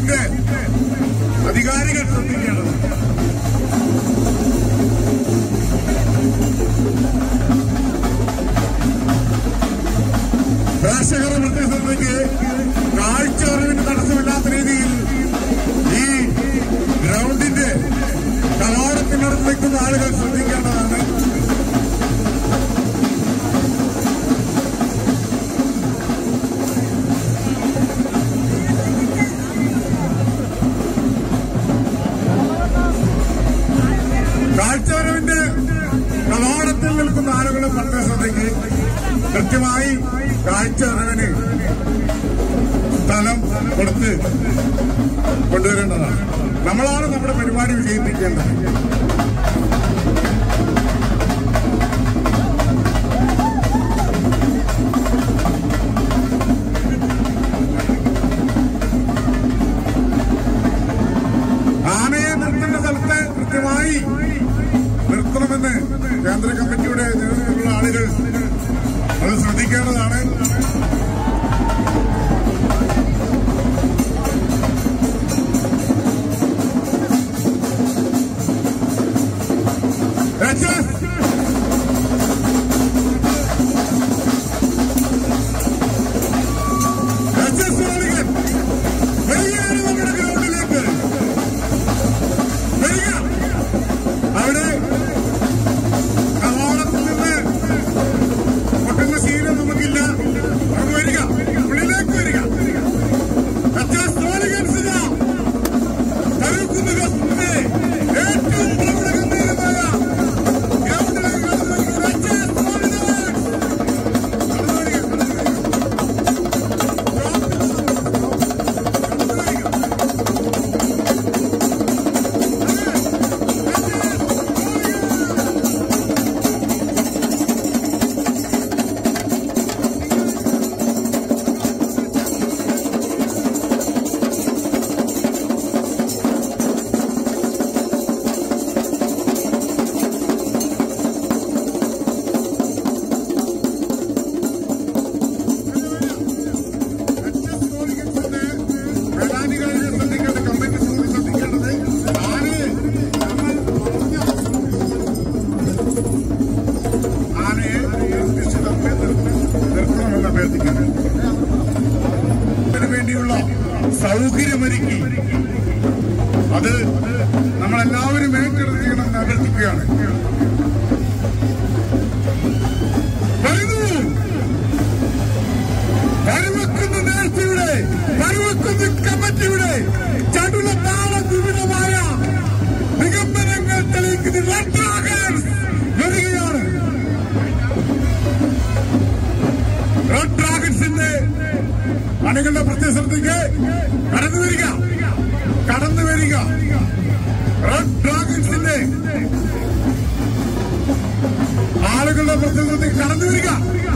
ഗ്രൗണ്ടിന്റെ അധികാരികൾ ശ്രദ്ധിക്കേണ്ടത് പ്രേക്ഷകരുടെ പ്രത്യക്ഷതയ്ക്ക് കാഴ്ച അറിവിന് തടസ്സമില്ലാത്ത രീതിയിൽ ഈ ഗ്രൗണ്ടിന്റെ കവാടത്തിനടുത്ത് നിൽക്കുന്ന ആളുകൾ ശ്രദ്ധിക്കേണ്ടതാണ് കാഴ്ചവരവിന്റെ കവാടത്തിൽ നിൽക്കുന്ന ആളുകളെ പ്രത്യേക ശ്രദ്ധയ്ക്ക് കൃത്യമായി കാഴ്ചവരവിന് സ്ഥലം കൊടുത്ത് കൊണ്ടുവരേണ്ടതാണ് നമ്മളാണ് നമ്മുടെ പരിപാടി വിജയിപ്പിക്കേണ്ടത് ആനയെ നിർത്തേണ്ട സ്ഥലത്ത് കൃത്യമായി നിർത്തണമെന്ന് കേന്ദ്ര കമ്മിറ്റിയുടെ നേതൃത്വത്തിലുള്ള ആളുകൾ അത് ശ്രദ്ധിക്കേണ്ടതാണ് രക്ഷ- രക്ഷസ്വാളികൾ, വരികയാണ് നമ്മുടെ ഗ്രൗണ്ടിലേക്ക് വരിക അവിടെ കവാടത്തിൽ നിന്ന് പൊട്ടുന്ന ശീലം നമുക്കില്ല നമുക്ക് വരിക ഉള്ളിലേക്ക് വരിക രക്ഷസ്വാളികൻസിത കരുക്കുന്നതിന്റെ ഏറ്റവും പ്രൗഢഗംഭീരമായ ഗ്രൗണ്ടിലേക്ക് കടന്നു വരിക. രക്ഷസ്വാളികൾ. കടന്നു വരിക, കടന്നു വരിക. കടന്നു വരിക. മേധാവികളെ ശ്രദ്ധിക്കേണ്ട കമ്മിറ്റി ശ്രദ്ധിക്കേണ്ടത് ആനയെ ആനയെ നിശ്ചിത നിർത്തണമെന്ന് അഭ്യർത്ഥിക്കുന്നു ഇതിനു വേണ്ടിയുള്ള സൗകര്യമൊരുക്കി അത് നമ്മളെല്ലാവരും ഏറ്റെടുക്കണമെന്ന് അഭ്യർത്ഥിക്കുകയാണ് വരുന്നു കരുവക്കുന്ന നേഴ്സിയുടെ കരുവക്കുന്ന കമ്മിറ്റിയുടെ ചടുല താള വിവിധമായ നിഗമനങ്ങൾ തെളിയിക്കുന്ന Red Dragons വരികയാണ് റെഡ് ഡ്രാഗൺസിന്റെ അണികളുടെ പ്രത്യശ്രദ്ധയ്ക്ക് കടന്നു വരിക കടന്നു വരിക റെഡ് ഡ്രാഗൺസിന്റെ ആളുകളുടെ പ്രത്യശ്രദ്ധയ്ക്ക് കടന്നു വരിക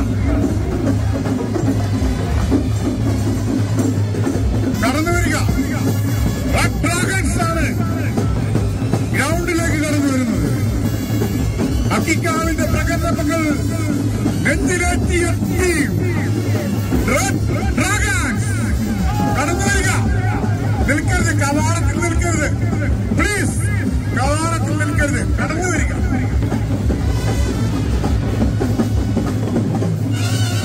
കടന്നു വരിക റെഡ് ഡ്രാഗൺസ് ആണ് ഗ്രൗണ്ടിലേക്ക് കടന്നു വരുന്നത് അക്കിക്കാവിന്റെ പ്രകടനങ്ങൾ നെഞ്ചിലെത്തിയെത്തി റെഡ് ഡ്രാഗൺസ് കടന്നു വരിക നിൽക്കരുത് കവാടത്തിൽ നിൽക്കരുത് പ്ലീസ് കവാടത്തിൽ നിൽക്കരുത് കടന്നു വരിക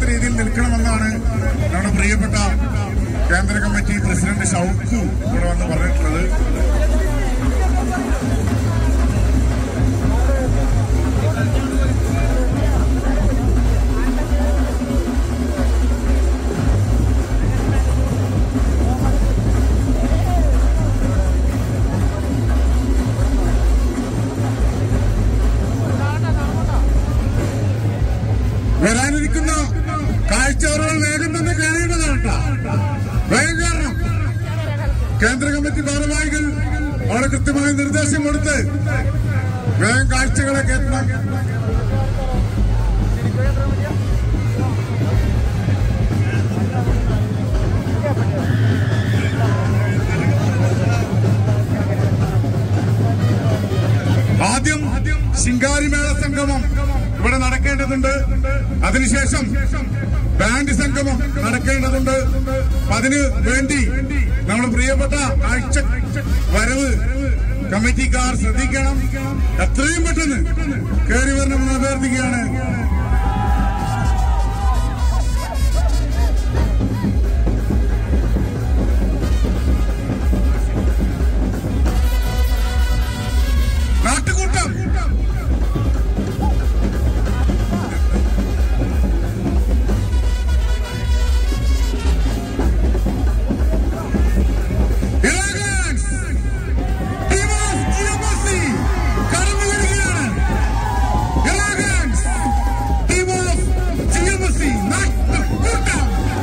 രീതിയിൽ നിൽക്കണമെന്നാണ് നമ്മുടെ പ്രിയപ്പെട്ട കേന്ദ്ര കമ്മിറ്റി പ്രസിഡന്റ് ഷൗക്കു ഇവിടെ വന്ന് പറഞ്ഞിട്ടുള്ളത് വരാനിരിക്കുന്ന കാഴ്ചകൾ വേഗം തന്നെ കഴിയേണ്ടതാണ് കേട്ടോ. വേഗം കയറണം കേന്ദ്ര കമ്മിറ്റി ഭാരവാഹികൾ അവിടെ കൃത്യമായ നിർദ്ദേശം കൊടുത്ത് വേഗം കാഴ്ചകളെ കയറ്റണം ആദ്യം ശിങ്കാരിമേള സംഗമം ഇവിടെ നടക്കേണ്ടതുണ്ട് അതിനുശേഷം ബാൻഡ് സംഗമം നടക്കേണ്ടതുണ്ട് അതിന് വേണ്ടി നമ്മുടെ പ്രിയപ്പെട്ട കാഴ്ച വരവ് കമ്മിറ്റിക്കാർ ശ്രദ്ധിക്കണം എത്രയും പെട്ടെന്ന് കയറി വരണമെന്ന് അഭ്യർത്ഥിക്കുകയാണ് നാട്ടുകൂട്ടം Dragons! Team of GMC കടന്നു വരികയാണ്. Dragons! Team of GMC നാട്ടുകൂട്ടം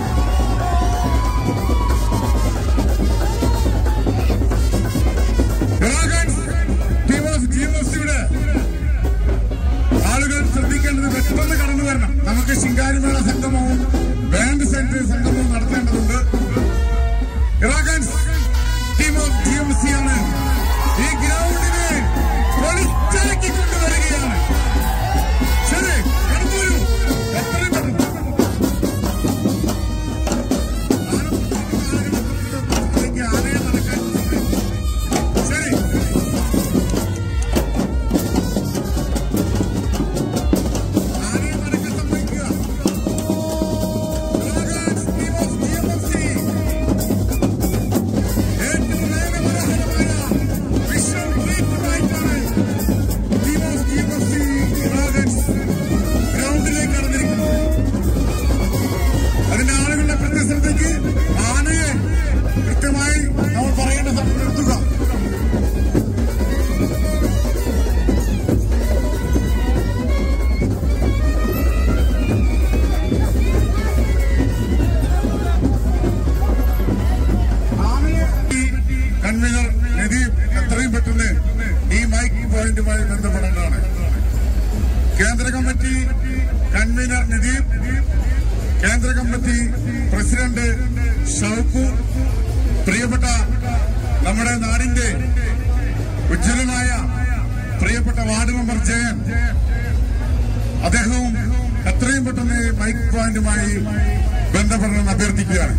ഡ്രാഗൺസ് ടീം ഓഫ് ജിഎംഎഫ്സിയുടെ ആളുകൾ ശ്രദ്ധിക്കേണ്ടത് പെട്ടെന്ന് കടന്നു വരണം നമുക്ക് ശിങ്കാരിമേള സംഗമവും ബാൻഡ് സെന്റർ സംഗമവും നടത്തേണ്ടതുണ്ട് ഡ്രാഗൺസ് ടീം ഓഫ് ജിഎംസി ആണ് ഈ ഗ്രൗണ്ടിനെ പൊളിച്ചടക്കി കൊണ്ടുവരികയാണ് ശരി കടന്നു വരൂ എത്രയും പെട്ടെന്ന് ആനയെ നടക്കാൻ ശരി ആരെയും നടക്കാൻ സമ്മതിക്കുക. Dragons team of GMFC. ഏറ്റവും വേഗമനോഹരമായ visual treatment-ആയിട്ടാണ് team of GMFC Dragons ഗ്രൗണ്ടിലേക്ക് കടന്നിരിക്കുന്നത്. അതിന്റെ ആളുകളുടെ പ്രതിസന്ധിക്ക് ആനയെ കൃത്യമായി നമ്മൾ പറയേണ്ട സമയം നിർത്തുക കൺവീനർ നദീം എത്രയും പെട്ടെന്ന് ഈ മൈക്ക് പോയിന്റുമായി ബന്ധപ്പെടേണ്ടതാണ് കേന്ദ്ര കമ്മിറ്റി കൺവീനർ നദീം കേന്ദ്ര കമ്മിറ്റി പ്രസിഡന്റ് ഷൗക്കു പ്രിയപ്പെട്ട നമ്മുടെ നാടിന്റെ ഉജ്ജ്വലനായ പ്രിയപ്പെട്ട വാർഡ് മെമ്പർ ജയൻ അദ്ദേഹവും എത്രയും പെട്ടെന്ന് ഈ മൈക്ക് പോയിന്റുമായി ബന്ധപ്പെടണമെന്ന് അഭ്യർത്ഥിക്കുകയാണ്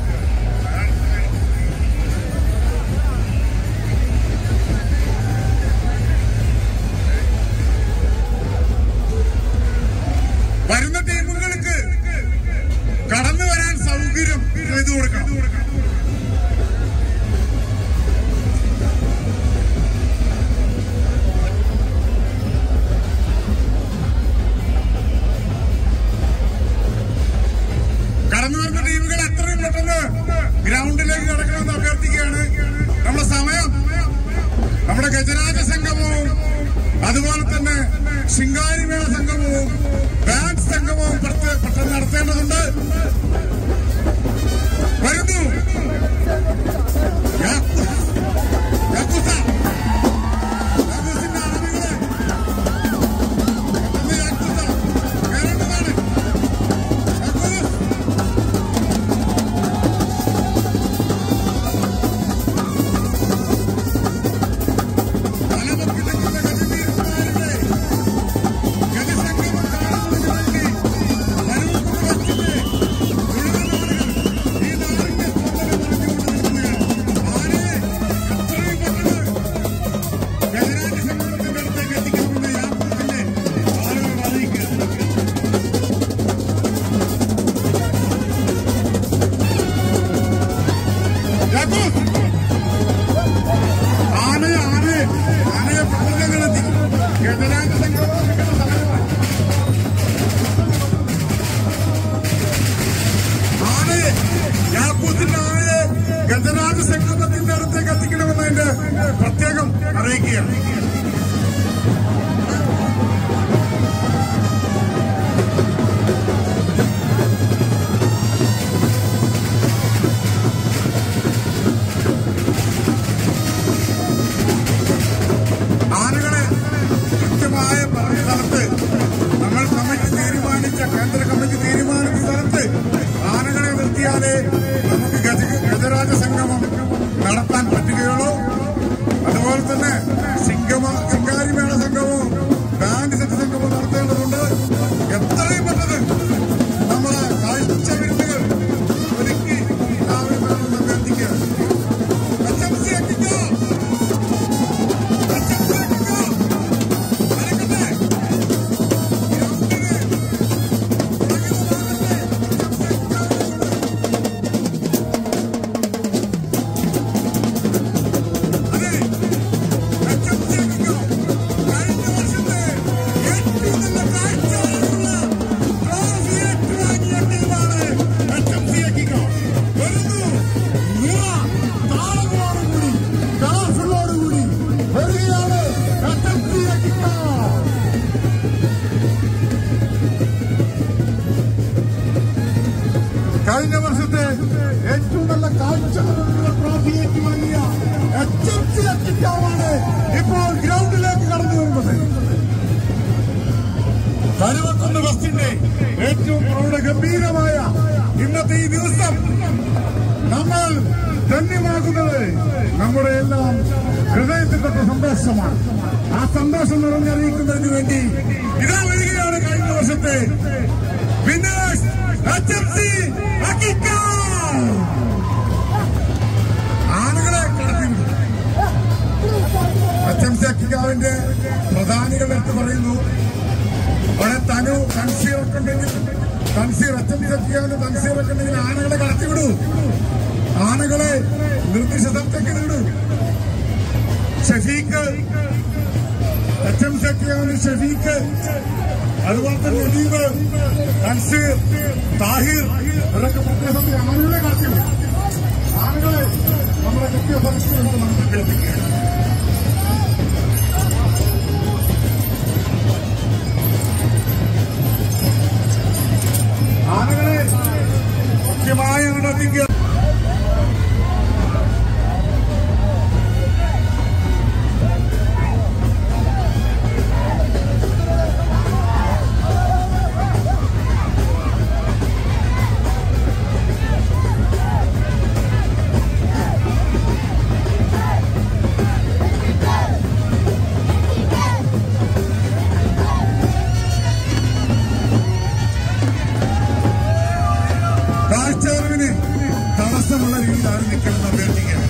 വരുന്ന ടീമുകൾക്ക് കടന്നു വരാൻ സൗകര്യം ചെയ്തു കൊടുക്കണം കടന്നു വരുന്ന ടീമുകൾ എത്രയും പെട്ടെന്ന് ഗ്രൗണ്ടിലേക്ക് കടക്കണമെന്ന് അഭ്യർത്ഥിക്കുകയാണ് നമ്മുടെ സമയം നമ്മുടെ ഗജരാജ സംഗമവും അതുപോലെ തന്നെ ശിങ്കാരിമേള സംഗമവും ബാൻഡ് സംഗമവും പെട്ടെ- പെട്ടെന്ന് നടത്തേണ്ടതുണ്ട് വരുന്നു യാക്കു- യാക്കുസ. യാക്കൂസിന്റെ അറബികളെ. പെട്ടെന്ന് യാക്കുസ. കയറേണ്ടതാണ്. യാക്കൂസ്. തലമുക്കിന്റെ ഗജവീരന്മാരുടെ ഗജസ കക്കൂസ്. ആനയെ ആനയെ ആനയെ പള്ളികളെത്തി ഗജരാജ സംഘം ആനയെ യാക്കൂത്തിന്റെ ആനയെ ഗജരാജ സംഗമത്തിന്റെ അടുത്തേക്ക് എത്തിക്കണമെന്ന് അതിന്റെ പ്രത്യേകം അറിയിക്കുകയാണ് ആനകളെ കൃത്യമായ പറഞ്ഞ സ്ഥലത്ത് നമ്മൾ കമ്മിറ്റി തീരുമാനിച്ച കേന്ദ്ര കമ്മിറ്റി തീരുമാനിച്ച സ്ഥലത്ത് ആനകളെ നിർത്തിയാലേ നമുക്ക് ഗജ ഗജരാജ സംഗമം നടത്താൻ പറ്റുകയുള്ളൂ അതുപോലെ തന്നെ സിംഗമ സിംഗാരിമേള സംഘവും ബാൻഡ് സെറ്റ് സംഘവും നടത്തേണ്ടതുണ്ട് എത്രയും പെട്ടെന്ന് നമ്മളെ കാഴ്ച വിരുന്നുകൾ ഒരുക്കി എല്ലാവരും വേണമെന്ന് അഭ്യർത്ഥിക്കുക HMC എത്തിക്കോ വരികയാണ് കഴിഞ്ഞ വർഷത്തെ ഏറ്റവും നല്ല കാഴ്ച ട്രോഫി ഏറ്റുവാങ്ങിയ എച്ച് എം സി അക്കിക്കാവാണ് ഇപ്പോൾ ഗ്രൗണ്ടിലേക്ക് കടന്നു വരുന്നത് കരുവക്കുന്ന് ബസിന്റെ ഏറ്റവും പ്രൗഢഗംഭീരമായ ഇന്നത്തെ ഈ ദിവസം നമ്മൾ ധന്യമാകുന്നത് നമ്മുടെ എല്ലാം ഹൃദയത്തിൽപ്പെട്ട സന്തോഷമാണ് ആ സന്തോഷം നിറഞ്ഞറിയിക്കുന്നതിന് വേണ്ടി ഇതാ വരികയാണ് കഴിഞ്ഞ വർഷത്തെ വിനേഷ് HMC അക്കിക്ക. ആളുകളെ കടത്തിവിടും എച്ച് എം സി അക്കിക്കാവിന്റെ പ്രധാനികൾ എടുത്ത് പറയുന്നു അവിടെ തനു തൻസീറൊക്കെ ഉണ്ടെങ്കിൽ തൻസീർ എച്ച് എം സി അക്കിക്കാവിന്റെ തൻസീറൊക്കെ ഉണ്ടെങ്കിൽ ആനകളെ കടത്തിവിടൂ ആനകളെ നിർദ്ദിഷ്ട സ്ഥലത്തേക്ക് വിടൂ ഷഫീഖ് എച്ച് എം സി അക്കിക്കാവിന്റെ ഷഫീഖ് അതുപോലെ തന്നെ നദീബ് തൻസീർ താഹിർ ഇവരൊക്കെ പ്രത്യേക സ്ഥലത്ത് ആനകളെ കടത്തിവിടും ആനകളെ നമ്മുടെ കൃത്യ സ്ഥലത്ത് നമുക്ക് കേൾപ്പിക്കുക ആനകളെ കൃത്യമായി അങ്ങോട്ട് എത്തിക്കുക കാഴ്ചവരവിന് തടസ്സമുള്ള രീതിയിലാണ് നിൽക്കണം അഭ്യർത്ഥിക്കുക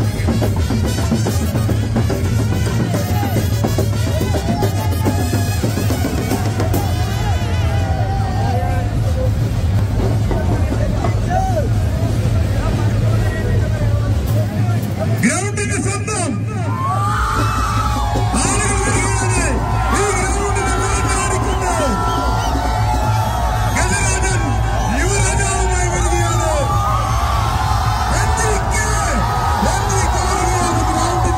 ഗ്രൗണ്ടിന്റെ സ്വന്തം ആളുകൾ വരികയാണ് ഈ ഗ്രൗണ്ടിനെ വേട്ടയാടിക്കൊണ്ട് ഗജരാജൻ യുവരാജാവുമായി വരികയാണ് എന്നിരിക്കെ, എന്നിരിക്കെ വരികയാണ് ഗ്രൗണ്ടിൽ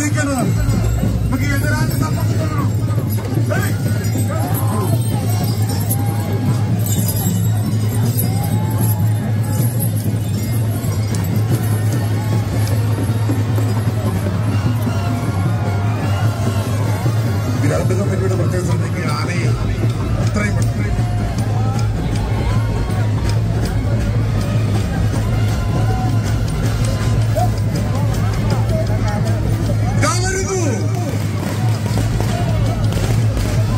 അറിയിക്കേണ്ടതാണ് നമുക്ക് എതിരാജ് സപ്പോർട്ട് ചെയ്യണം ഏയ്! ഗ്രൗണ്ട് കമ്മിറ്റിയുടെ പ്രത്യേക ശ്രദ്ധയ്ക്ക് ആനയെ അത്രയും പെട്ടെന്ന് ഇതാ വരുന്നു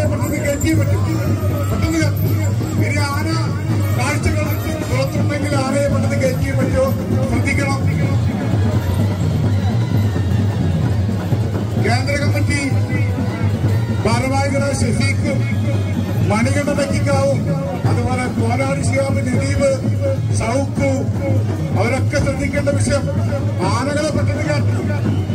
ആനയെ പെട്ടെന്ന് കയറ്റിയേ പറ്റും പെട്ടെന്ന് കയറ്റി. ഇനി ആന കാഴ്ചകൾ പുറത്തുണ്ടെങ്കിൽ ആനയെ പെട്ടെന്ന് കയറ്റിയേ പറ്റുമോ ശ്രദ്ധിക്കണം കേന്ദ്ര കമ്മിറ്റി ഭാരവാഹികളെ ഷെഫീഖ് മണികണ്ഠ തക്കിക്കാവും അതുപോലെ കോലാടി ശിഹാബ് നദീബ് സൗക്ക് അവരൊക്കെ ശ്രദ്ധിക്കേണ്ട വിഷയം ആനകളെ പെട്ടെന്ന് കയറ്റി